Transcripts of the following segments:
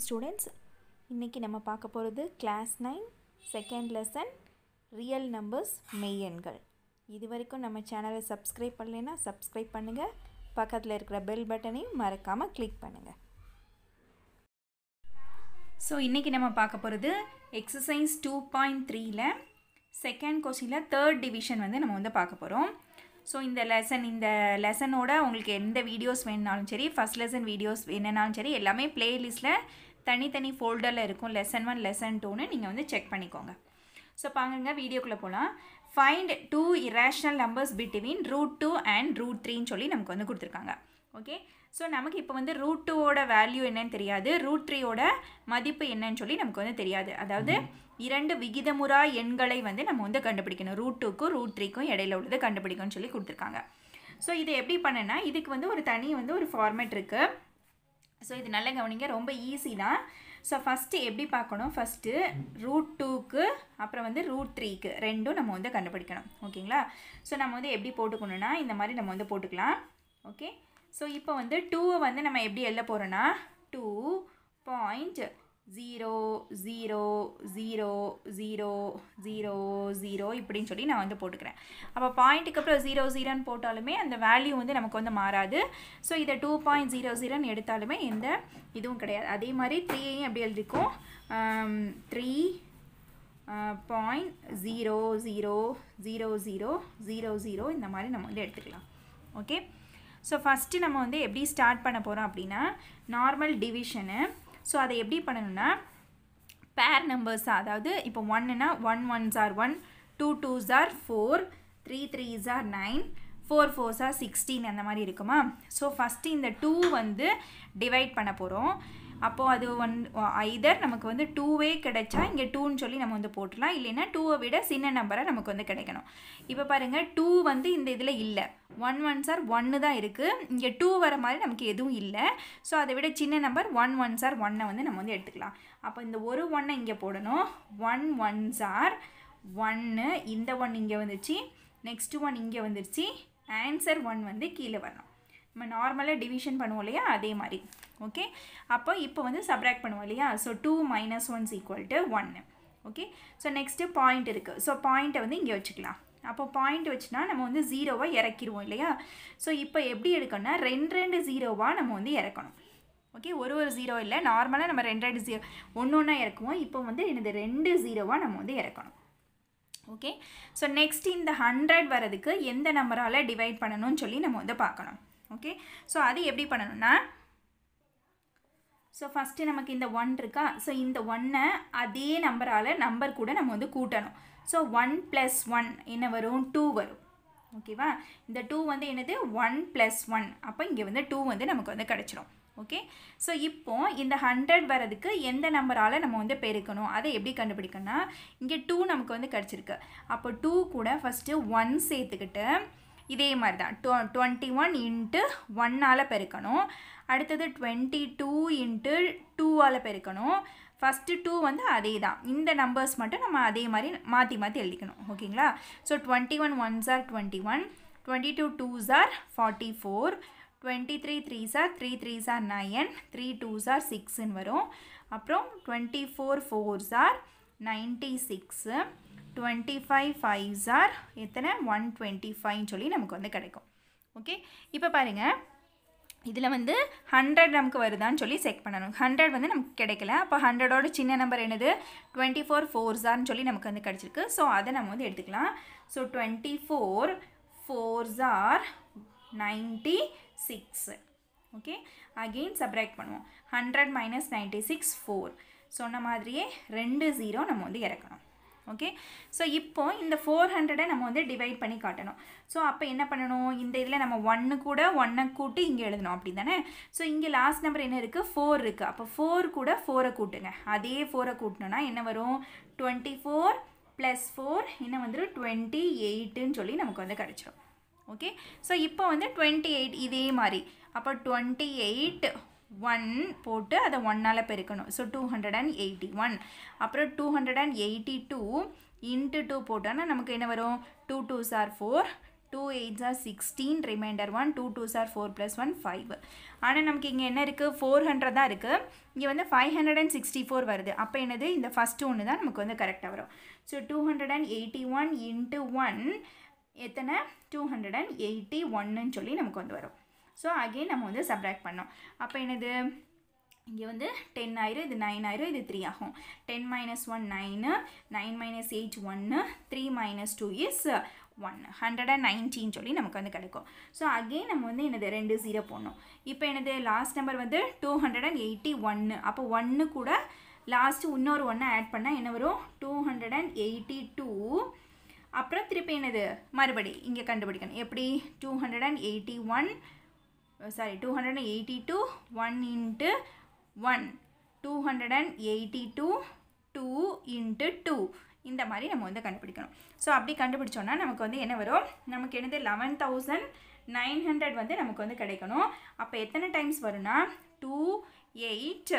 students இன்றைக்கி நம்ம பார்க்க போகிறது class nine second lesson real numbers மெய்யெண்கள் இது வரைக்கும் நம்ம சேனலை சப்ஸ்கிரைப் பண்ணலைன்னா சப்ஸ்கிரைப் பண்ணுங்கள் பக்கத்தில் இருக்கிற பெல் பட்டனையும் மறக்காமல் கிளிக் பண்ணுங்கள் ஸோ இன்றைக்கி நம்ம பார்க்க போகிறது எக்ஸசைஸ் டூ பாயிண்ட் த்ரீல செகண்ட் கொஸ்டினில் தேர்ட் டிவிஷன் வந்து நம்ம வந்து பார்க்க போகிறோம் ஸோ இந்த லெசன் இந்த லெசனோட உங்களுக்கு எந்த வீடியோஸ் வேணுனாலும் சரி ஃபஸ்ட் லெசன் வீடியோஸ் வேணுனாலும் சரி எல்லாமே ப்ளேலிஸ்ட்டில் தனித்தனி ஃபோல்டரில் இருக்கும் லெசன் ஒன் லெசன் டூன்னு நீங்கள் வந்து செக் பண்ணிக்கோங்க ஸோ பாருங்க வீடியோக்குள்ளே போகலாம் find two irrational numbers between root two and root த்ரீன்னு சொல்லி நமக்கு வந்து கொடுத்துருக்காங்க ஓகே ஸோ நமக்கு இப்போ வந்து ரூட் டூவோட வேல்யூ என்னன்னு தெரியாது ரூட் த்ரீயோட மதிப்பு என்னன்னு சொல்லி நமக்கு வந்து தெரியாது அதாவது இரண்டு விகிதமுறா எண்களை வந்து நம்ம வந்து கண்டுபிடிக்கணும் ரூட் டூக்கும் ரூட் த்ரீக்கும் இடையில உள்ளது கண்டுபிடிக்கணும்னு சொல்லி கொடுத்துருக்காங்க ஸோ இதை எப்படி பண்ணனா இதுக்கு வந்து ஒரு தனி வந்து ஒரு ஃபார்மேட் இருக்குது ஸோ இது நல்ல கவனிங்க ரொம்ப ஈஸி தான் ஸோ ஃபஸ்ட்டு எப்படி பார்க்கணும் ஃபஸ்ட்டு ரூட் டூக்கு அப்புறம் வந்து ரூட் த்ரீக்கு ரெண்டும் நம்ம வந்து கண்டுபிடிக்கணும் ஓகேங்களா ஸோ நம்ம வந்து எப்படி போட்டுக்கணும்னா இந்த மாதிரி நம்ம வந்து போட்டுக்கலாம் ஓகே ஸோ இப்போ வந்து டூவை வந்து நம்ம எப்படி எழுத போகிறோன்னா two point zero zero zero zero zero zero இப்படின்னு சொல்லி நான் வந்து போட்டுக்கிறேன் அப்போ பாயிண்ட்டுக்கு அப்புறம் ஜீரோ ஜீரோன்னு போட்டாலுமே அந்த வேல்யூ வந்து நமக்கு வந்து மாறாது ஸோ இதை டூ பாயிண்ட் ஜீரோ ஜீரோன்னு எடுத்தாலுமே எந்த இதுவும் கிடையாது அதே மாதிரி த்ரீயையும் எப்படி எழுதிருக்கோம் three point zero zero zero zero zero zero இந்த மாதிரி நம்ம வந்து எடுத்துக்கலாம் ஓகே ஸோ ஃபஸ்ட்டு நம்ம வந்து எப்படி ஸ்டார்ட் பண்ண போகிறோம் அப்படின்னா நார்மல் டிவிஷனு ஸோ அதை எப்படி பண்ணணும்னா பேர் நம்பர்ஸாக அதாவது இப்போ ஒன்னுனா one ones are one two twos are four three threes are nine four fours are sixteen அந்த மாதிரி இருக்குமா ஸோ ஃபஸ்ட்டு இந்த டூ வந்து டிவைட் பண்ண போகிறோம் அப்போது அது ஒன் ஐதர் நமக்கு வந்து டூவே கிடைச்சா இங்கே டூன்னு சொல்லி நம்ம வந்து போட்டுடலாம் இல்லைன்னா டூவை விட சின்ன நம்பராக நமக்கு வந்து கிடைக்கணும் இப்போ பாருங்கள் டூ வந்து இந்த இதில் இல்லை ஒன் ஒன் சார் ஒன்று தான் இருக்குது இங்கே டூ வர மாதிரி நமக்கு எதுவும் இல்லை ஸோ அதை விட சின்ன நம்பர் ஒன் ஒன் சார் ஒன்னை வந்து நம்ம வந்து எடுத்துக்கலாம் அப்போ இந்த ஒரு ஒன்னை இங்கே போடணும் ஒன் ஒன் சார் ஒன்று இந்த ஒன் இங்கே வந்துச்சு நெக்ஸ்ட் ஒன் இங்கே வந்துருச்சு ஆன்சர் ஒன் வந்து கீழே வரணும் நம்ம நார்மலாக டிவிஷன் பண்ணுவோம் இல்லையா அதே மாதிரி ஓகே அப்போ இப்போ வந்து சப்ராக்ட் பண்ணுவோம் இல்லையா so two minus ones equal to ஒன்று ஓகே ஸோ நெக்ஸ்ட்டு பாயிண்ட் இருக்குது ஸோ பாயிண்ட்டை வந்து இங்கே வச்சுக்கலாம் அப்போ பாயிண்ட் வச்சுனா நம்ம வந்து ஜீரோவை இறக்கிடுவோம் இல்லையா ஸோ இப்போ எப்படி எடுக்கணும்னா ரெண்டு ரெண்டு ஜீரோவாக நம்ம வந்து இறக்கணும் ஓகே ஒரு ஒரு ஜீரோ இல்லை நார்மலாக நம்ம ரெண்டு ரெண்டு ஜீரோ ஒன்று ஒன்றா இறக்குவோம் இப்போ வந்து எனது ரெண்டு ஜீரோவாக நம்ம வந்து இறக்கணும் ஓகே ஸோ நெக்ஸ்ட் இந்த ஹண்ட்ரட் வரதுக்கு எந்த நம்பரால் டிவைட் பண்ணணும்னு சொல்லி நம்ம வந்து பார்க்கணும் ஓகே ஸோ அது எப்படி பண்ணணும்னா ஸோ ஃபஸ்ட்டு நமக்கு இந்த ஒன் இருக்கா ஸோ இந்த ஒன்னை அதே நம்பரால் நம்பர் கூட நம்ம வந்து கூட்டணும் ஸோ ஒன் ப்ளஸ் ஒன் என்ன வரும் டூ வரும் ஓகேவா இந்த டூ வந்து என்னது ஒன் ப்ளஸ் ஒன் அப்போ இங்கே வந்து டூ வந்து நமக்கு வந்து கிடச்சிரும் ஓகே ஸோ இப்போ இந்த ஹண்ட்ரட் வரதுக்கு எந்த நம்பரால் நம்ம வந்து பெருக்கணும் அதை எப்படி கண்டுபிடிக்கணும்னா இங்கே டூ நமக்கு வந்து கிடச்சிருக்கு அப்போ டூ கூட ஃபஸ்ட்டு ஒன் சேர்த்துக்கிட்டு இதே மாதிரி தான் டொ டுவெண்ட்டி ஒன் இன்ட்டு ஒன்னால் பெருக்கணும் அடுத்தது டுவெண்ட்டி டூ இன்ட்டு டூவால் பெருக்கணும் ஃபஸ்ட்டு டூ வந்து அதே தான் இந்த நம்பர்ஸ் மட்டும் நம்ம அதே மாதிரி மாற்றி மாற்றி எழுதிக்கணும் ஓகேங்களா so twenty one ones are twenty one twenty two twos are forty four twenty three threes are three threes are nine three twos are சிக்ஸ்ன்னு வரும் அப்புறம் twenty four fours are ninety six twenty five fives are எத்தனை one twenty ஃபைவ்னு சொல்லி நமக்கு வந்து கிடைக்கும் okay இப்போ பாருங்கள் இதில் வந்து ஹண்ட்ரட் நமக்கு வருதான்னு சொல்லி செக் பண்ணணும் ஹண்ட்ரட் வந்து நமக்கு கிடைக்கல அப்போ ஹண்ட்ரடோட சின்ன நம்பர் என்னது டுவெண்ட்டி ஃபோர் ஃபோர்ஸார்னு சொல்லி நமக்கு வந்து கிடச்சிருக்கு ஸோ அதை நம்ம வந்து எடுத்துக்கலாம் so twenty four fours are ninety six okay again subtract பண்ணுவோம் hundred minus ninety six four சொன்ன மாதிரியே ரெண்டு ஜீரோ நம்ம வந்து இறக்கணும் ஓகே ஸோ இப்போ இந்த ஃபோர் ஹண்ட்ரடை நம்ம வந்து டிவைட் பண்ணி காட்டணும் ஸோ அப்போ என்ன பண்ணணும் இந்த இதில் நம்ம ஒன்று கூட ஒன்றை கூட்டி இங்கே எழுதணும் அப்படி தானே ஸோ இங்கே லாஸ்ட் நம்பர் என்ன இருக்குது ஃபோர் இருக்குது அப்போ ஃபோர் கூட ஃபோரை கூட்டுங்க அதே ஃபோரை கூட்டணும்னா என்ன வரும் டுவெண்ட்டி ஃபோர் ப்ளஸ் ஃபோர் என்ன வந்துடும் டுவெண்ட்டி எயிட்டுன்னு சொல்லி நமக்கு வந்து கிடச்சிரும் ஓகே ஸோ இப்போ வந்து டுவெண்ட்டி எயிட் இதே மாதிரி அப்போ டுவெண்ட்டி எயிட் ஒன் போட்டு அதை ஒன்னால் பெருக்கணும் so two hundred and eighty one அப்புறம் two hundred and eighty two into two போட்டோன்னா நமக்கு என்ன வரும் டூ டூ சார் four two eights are sixteen reminder one two twos are four plus one five ஆனால் நமக்கு இங்கே என்ன இருக்குது ஃபோர் ஹண்ட்ரட் தான் இருக்குது இங்கே வந்து five hundred and sixty four வருது அப்போ என்னது இந்த ஃபஸ்ட்டு ஒன்று தான் நமக்கு வந்து கரெக்டாக வரும் so two hundred and eighty one into one எத்தனை டூ ஹண்ட்ரட் அண்ட் எயிட்டி ஒன்னுன்னு சொல்லி நமக்கு வந்து வரும் ஸோ அகெயின் நம்ம வந்து சப்ராக்ட் பண்ணோம் அப்போ என்னது இங்கே வந்து டென் ஆயிரும் இது நைன் ஆயிரும் இது த்ரீ ஆகும் ten minus one nine nine minus eight ஒன்று three minus two is one hundred and nineteen சொல்லி நமக்கு வந்து கிடைக்கும் ஸோ அகெயின் நம்ம வந்து என்னது ரெண்டு ஜீரோ போடணும் இப்போ என்னது லாஸ்ட் நம்பர் வந்து டூ ஹண்ட்ரட் அண்ட் எயிட்டி ஒன்று அப்போ ஒன்று கூட லாஸ்ட்டு இன்னொரு ஒன்று ஆட் பண்ணால் என்ன வரும் two hundred and eighty two அப்புறம் திருப்பி என்னது மறுபடி இங்கே கண்டுபிடிக்கணும் எப்படி two hundred and eighty one sorry two hundred and eighty two one into one two hundred and eighty two two into two இந்த மாதிரி நம்ம வந்து கண்டுபிடிக்கணும் ஸோ அப்படி கண்டுபிடிச்சோன்னா நமக்கு வந்து என்ன வரும் நமக்கு என்னது லெவன் தௌசண்ட் நைன் ஹண்ட்ரட் வந்து நமக்கு வந்து கிடைக்கணும் அப்போ எத்தனை டைம்ஸ் வரும்னா two eight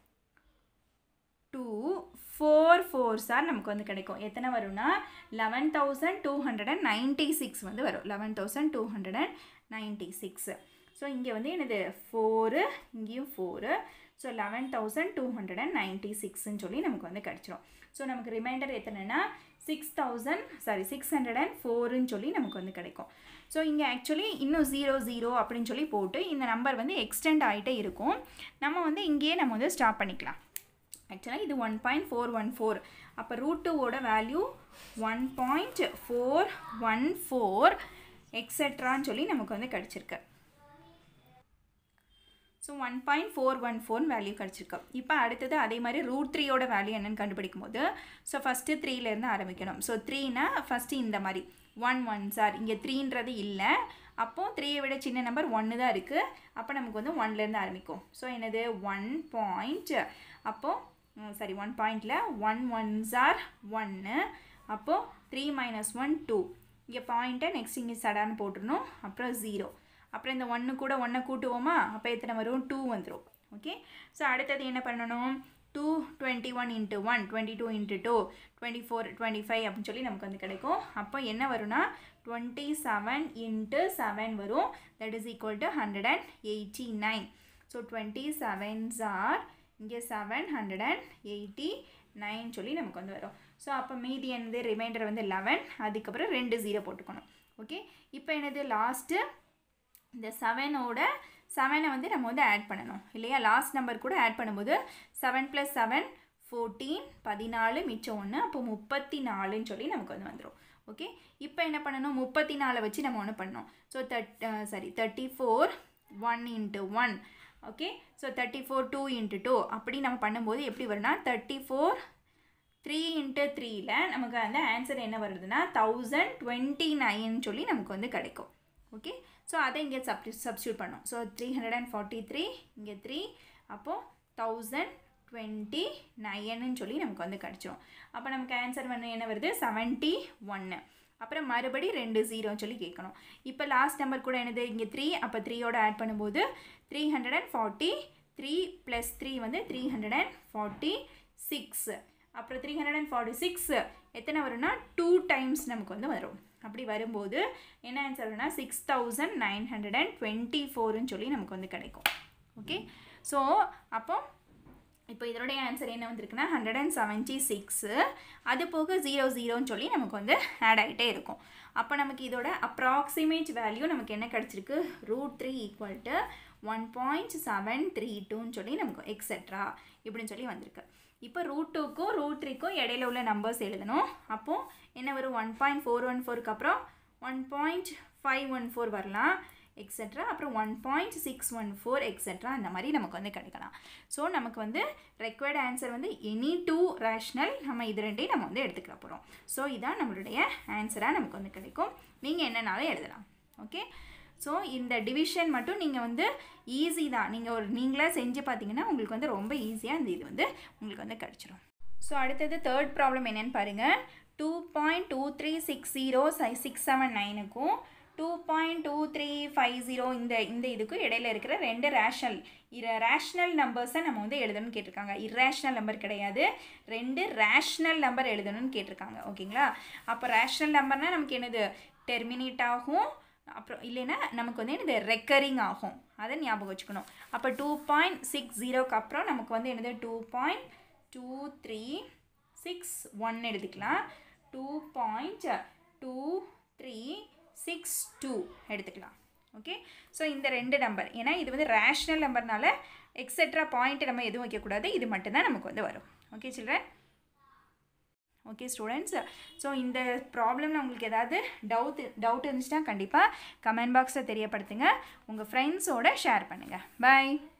two four four சார் நமக்கு வந்து கிடைக்கும் எத்தனை வரும்னா eleven thousand two hundred and ninety six வந்து வரும் eleven thousand two hundred and ninety six so இங்கே வந்து என்னது ஃபோரு இங்கேயும் four so eleven thousand two hundred and ninety சிக்ஸ்ன்னு சொல்லி நமக்கு வந்து கிடச்சிரும் ஸோ நமக்கு ரிமைண்டர் எத்தனைனா six thousand sorry six hundred and ஃபோருன்னு சொல்லி நமக்கு வந்து கிடைக்கும் ஸோ இங்கே ஆக்சுவலி இன்னும் ஜீரோ ஜீரோ அப்படின்னு சொல்லி போட்டு இந்த நம்பர் வந்து எக்ஸ்டெண்ட் ஆகிட்டே இருக்கும் நம்ம வந்து இங்கேயே நம்ம வந்து ஸ்டாப் பண்ணிக்கலாம் ஆக்சுவலாக இது one point four one four அப்போ ரூட் டூவோட value one point four one four எக்ஸெட்ரான்னு சொல்லி நமக்கு வந்து கிடச்சிருக்கு so one point four one four value கிடச்சிருக்கு இப்போ அடுத்தது அதே மாதிரி ரூட் த்ரீயோட வேல்யூ என்னென்னு கண்டுபிடிக்கும் போது ஸோ ஃபஸ்ட்டு த்ரீலேருந்து ஆரம்பிக்கணும் ஸோ த்ரீனா ஃபஸ்ட்டு இந்த மாதிரி ஒன் ஒன் சார் இங்கே த்ரீன்றது இல்லை அப்போது த்ரீயை விட சின்ன நம்பர் ஒன்று தான் இருக்குது அப்போ நமக்கு வந்து ஒன்லேருந்து ஆரம்பிக்கும் ஸோ என்னது ஒன் பாயிண்ட் அப்போது சாரி ஒன் பாயிண்டில் ஒன் ஒன் சார் ஒன்று அப்போது த்ரீ மைனஸ் ஒன் டூ இங்கே பாயிண்ட்டை நெக்ஸ்ட் இங்கே சடான்னு போட்டுருணும் அப்புறம் ஜீரோ அப்புறம் இந்த ஒன்று கூட ஒன்றை கூட்டுவோமா அப்போ எத்தனை வரும் டூ வந்துடும் ஓகே ஸோ அடுத்தது என்ன பண்ணணும் two twenty one into one twenty two into two twenty four twenty five அப்படின்னு சொல்லி நமக்கு வந்து கிடைக்கும் அப்போ என்ன வரும்னா டுவெண்ட்டி செவன் இன்ட்டு செவன் வரும் that is equal to hundred and eighty nine so twenty sevens are இங்கே seven hundred and eighty nine சொல்லி நமக்கு வந்து வரும் ஸோ அப்போ மீதி என்னது ரிமைண்டர் வந்து லெவன் அதுக்கப்புறம் ரெண்டு ஜீரோ போட்டுக்கணும் ஓகே இப்போ என்னது லாஸ்ட்டு இந்த செவனோட செவனை வந்து நம்ம வந்து ஆட் பண்ணணும் இல்லையா லாஸ்ட் நம்பர் கூட ஆட் பண்ணும்போது செவன் ப்ளஸ் செவன் ஃபோர்டீன் பதினாலு மிச்சம் ஒன்று அப்போ முப்பத்தி நாலுன்னு சொல்லி நமக்கு வந்து வந்துடும் ஓகே இப்போ என்ன பண்ணணும் முப்பத்தி நாலை வச்சு நம்ம ஒன்று பண்ணோம் so that sorry thirty four one into one okay so thirty four two into two அப்படி நம்ம பண்ணும்போது எப்படி வரும்னா தேர்ட்டி ஃபோர் த்ரீ இன்ட்டு த்ரீயில் நமக்கு அந்த ஆன்சர் என்ன வருதுன்னா தௌசண்ட் டுவெண்ட்டி நைன் சொல்லி நமக்கு வந்து கிடைக்கும் ஓகே ஸோ அதை இங்கே சப்டி சப்ஸ்டியூட் பண்ணோம் so three hundred and forty three இங்கே த்ரீ அப்போது தௌசண்ட் டுவெண்ட்டி நைன்னு சொல்லி நமக்கு வந்து கிடச்சிரும் அப்போ நமக்கு ஆன்சர் வந்து என்ன வருது செவன்ட்டி ஒன்று அப்புறம் மறுபடி ரெண்டு ஜீரோன்னு சொல்லி கேட்கணும் இப்போ லாஸ்ட் நம்பர் கூட என்னது இங்கே த்ரீ அப்போ த்ரீயோட ஆட் பண்ணும்போது three hundred and forty three plus three வந்து three hundred and forty six அப்புறம் three hundred and forty six எத்தனை வரும்னா டூ டைம்ஸ் நமக்கு வந்து வரும் அப்படி வரும்போது என்ன ஆன்சர் வரும்னா six thousand nine hundred and twenty ஃபோருன்னு சொல்லி நமக்கு வந்து கிடைக்கும் ஓகே ஸோ அப்போ இப்போ இதனுடைய ஆன்சர் என்ன வந்திருக்குன்னா ஹண்ட்ரட் அண்ட் செவன்ட்டி சிக்ஸு அது போக ஜீரோ ஜீரோன்னு சொல்லி நமக்கு வந்து ஆட் ஆகிட்டே இருக்கும் அப்போ நமக்கு இதோட அப்ராக்சிமேட் வேல்யூ நமக்கு என்ன கிடச்சிருக்கு root three equal to one point seven three டூன்னு சொல்லி நமக்கு எக்ஸெட்ரா இப்படின்னு சொல்லி வந்திருக்கு இப்போ ரூட் டூக்கும் ரூட் த்ரீக்கும் இடையில உள்ள நம்பர்ஸ் எழுதணும் அப்போது என்ன வரும் ஒன் பாயிண்ட் ஃபோர் ஒன் ஃபோருக்கு அப்புறம் one point five one four வரலாம் எக்ஸெட்ரா அப்புறம் one point six one four etcetera அந்த மாதிரி நமக்கு வந்து கிடைக்கலாம் ஸோ நமக்கு வந்து ரெக்வயர்ட் ஆன்சர் வந்து எனி டூ ரேஷ்னல் நம்ம இது ரெண்டையும் நம்ம வந்து எடுத்துக்கிற போகிறோம் ஸோ இதான் நம்மளுடைய ஆன்சராக நமக்கு வந்து கிடைக்கும் நீங்கள் என்னன்னாலும் எழுதலாம் ஓகே ஸோ இந்த டிவிஷன் மட்டும் நீங்கள் வந்து ஈஸி தான் நீங்கள் ஒரு நீங்களே செஞ்சு பார்த்தீங்கன்னா உங்களுக்கு வந்து ரொம்ப ஈஸியாக இந்த இது வந்து உங்களுக்கு வந்து கிடச்சிரும் ஸோ அடுத்தது தேர்ட் ப்ராப்ளம் என்னென்னு பாருங்கள் two point two three six zero six seven நைனுக்கும் two point two three five zero இந்த இந்த இதுக்கும் இடையில இருக்கிற ரெண்டு ரேஷனல் இர ரேஷ்னல் நம்பர்ஸை நம்ம வந்து எழுதணும்னு கேட்டிருக்காங்க இர்ரேஷ்னல் நம்பர் கிடையாது ரெண்டு ரேஷ்னல் நம்பர் எழுதணும்னு கேட்டிருக்காங்க ஓகேங்களா அப்போ ரேஷ்னல் நம்பர்னால் நமக்கு என்னது டெர்மினேட் ஆகும் அப்புறம் இல்லைன்னா நமக்கு வந்து என்னது ரெக்கரிங் ஆகும் அதை ஞாபகம் வச்சுக்கணும் அப்போ டூ பாயிண்ட் சிக்ஸ் ஜீரோக்கு அப்புறம் நமக்கு வந்து என்னது two point two three six one எடுத்துக்கலாம் two point two three six two எடுத்துக்கலாம் ஓகே ஸோ இந்த ரெண்டு நம்பர் ஏன்னா இது வந்து ரேஷ்னல் நம்பர்னால எக்ஸெட்ரா பாயிண்ட் நம்ம எதுவும் வைக்கக்கூடாது இது மட்டும்தான் நமக்கு வந்து வரும் okay children okay students so இந்த ப்ராப்ளமில் உங்களுக்கு ஏதாவது டவுட் டவுட் இருந்துச்சுன்னா கண்டிப்பாக கமெண்ட் பாக்ஸில் தெரியப்படுத்துங்க உங்கள் ஃப்ரெண்ட்ஸோட ஷேர் பண்ணுங்கள் பாய்